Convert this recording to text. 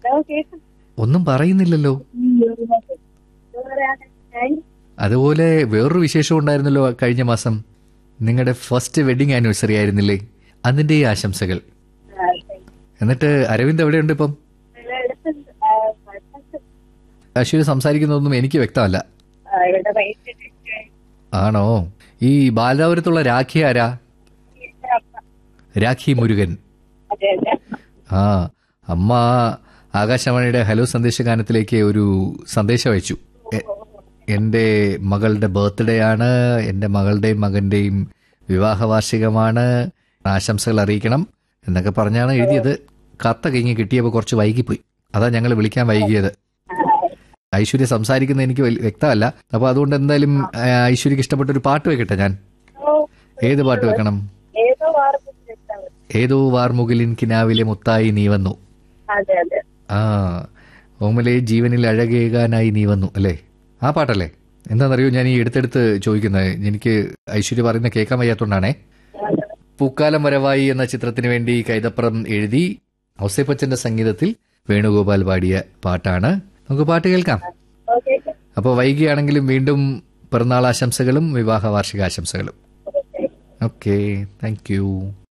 hello കേട്ടു ഒന്നും പറയുന്നില്ലല്ലോ അതുപോലെ വേറൊരു വിശേഷം ഉണ്ടായിരുന്നല്ലോ കഴിഞ്ഞ മാസം നിങ്ങളുടെ ഫസ്റ്റ് വെഡിങ് ആനിവേഴ്സറി ആയിരുന്നില്ലേ അതിന്റെ ഈ ആശംസകൾ എന്നിട്ട് അരവിന്ദ് എവിടെയുണ്ട് ഇപ്പം അശ്വര് സംസാരിക്കുന്നതൊന്നും എനിക്ക് വ്യക്തമല്ല ഇവിടെ റേറ്റ് ആണോ ഈ ബാലാപുരത്തുള്ള രാഖി ആരാ രാഖി മുരുകൻ അതെ അതെ ആ അമ്മ ആകാശവാണിയുടെ ഹലോ സന്ദേശഗാനത്തിലേക്ക് ഒരു സന്ദേശം അയച്ചു എ- എന്റെ മകളുടെ ബർത്ത്ഡേ ആണ് എന്റെ മകളുടെയും മകന്റെയും വിവാഹ വാർഷികമാണ് ആശംസകൾ അറിയിക്കണം എന്നൊക്കെ പറഞ്ഞാണ് എഴുതിയത് കത്ത കഴിഞ്ഞ് കിട്ടിയപ്പോൾ കുറച്ച് വൈകിപ്പോയി അതാ ഞങ്ങൾ വിളിക്കാൻ വൈകിയത് ഐശ്വര്യ സംസാരിക്കുന്നത് എനിക്ക് വലിയ വ്യക്തമല്ല അപ്പൊ അതുകൊണ്ട് എന്തായാലും ആ, ഐശ്വര്യക്ക് ഇഷ്ടപ്പെട്ട ഒരു പാട്ട് വെക്കട്ടെ ഞാൻ ഏത് പാട്ട് വെക്കണം ഏതോ വാർത്ത ഏതോ വാർമുകിലിൻ കിനാവിലെ മുത്തായി നീ വന്നു അതെ അതെ ആ ഓമലെ ജീവനിൽ അഴകേകാനായി നീ വന്നു അല്ലേ ആ പാട്ടല്ലേ എന്താണെന്നറിയോ ഞാൻ ഈ എടുത്തെടുത്ത് ചോദിക്കുന്നത് എനിക്ക് ഐശ്വര്യ പറയുന്ന കേൾക്കാൻ വയ്യാത്തോണ്ടാണേ പൂക്കാലം വരവായി എന്ന ചിത്രത്തിന് വേണ്ടി കൈതപ്രം എഴുതി ഔസേപ്പച്ചന്റെ സംഗീതത്തിൽ വേണുഗോപാൽ പാടിയ പാട്ടാണ് നമുക്ക് പാട്ട് കേൾക്കാം ഓക്കെ അപ്പോൾ വൈകിയാണെങ്കിലും വീണ്ടും പിറന്നാൾ ആശംസകളും വിവാഹ വാർഷിക ആശംസകളും ഓക്കെ ഓക്കെ താങ്ക് യു